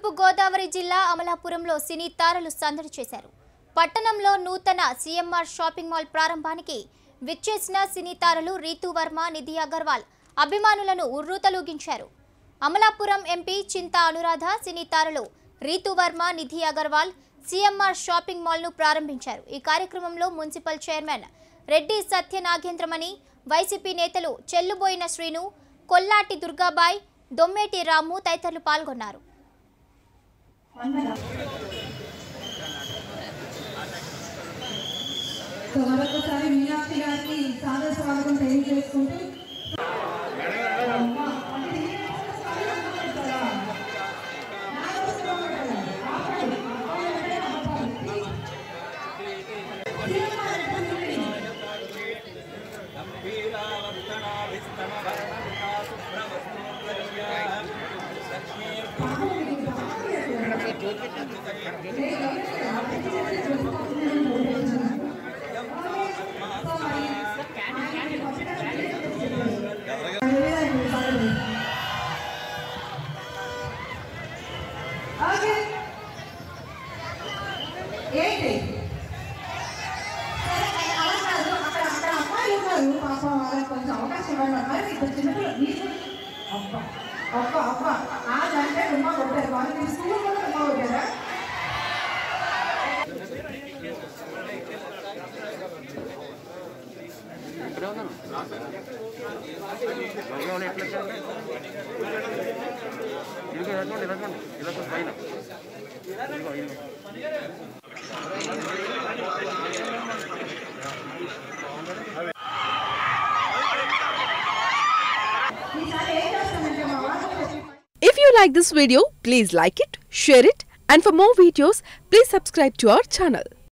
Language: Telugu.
తూర్పు గోదావరి జిల్లా అమలాపురంలో సినీ తారలు సందడి చేశారు పట్టణంలో నూతన సీఎంఆర్ షాపింగ్ మాల్ ప్రారంభానికి విచ్చేసిన సినీ తారలు రీతు వర్మ నిధి అగర్వాల్ అభిమానులను ఉర్రూతలూగించారు అమలాపురం ఎంపీ చింతా అనురాధ సినీ తారలు రీతు వర్మ నిధి అగర్వాల్ సీఎంఆర్ షాపింగ్ మాల్ను ప్రారంభించారు ఈ కార్యక్రమంలో municipal chairman Reddy Satya Nagendramani YCP నేతలు చెల్లుబోయిన శ్రీను కొల్లాటి దుర్గాబాయ్ దొమ్మేటి రాము తదితరులు పాల్గొన్నారు సో మరొకసారి మీనాక్షి గారికి సాదర స్వాగతం తెలియజేసుకుంటూ ఓకే ఏంటి సరే, అలా కాదు. అక్కడ అక్కడ అమ్మాయిలు ఉన్నారు పాపం వాళ్ళకి కొంచెం అవకాశం ఇవ్వండి అమ్మాయి ఇప్పుడు చిన్నపిల్లలు మీకు అబ్బా అబ్బా అబ్బా ఆదంటే రుమ్మ కొట్టారు వాళ్ళు మీరు స్కూల్ కూడా రుమ్మ కొట్టారా లోపల ఎట్లా వచ్చారు? ఇదిగో ఇలా చూడండి ఇలా చూడండి ఇలా చూడండి పైన ఇదిగో ఇదిగో ఈసారి ఏం చేస్తానంటే మా వాళ్ళు చెప్పి If you like this video, please like it, share it, and for more videos, please subscribe to our channel.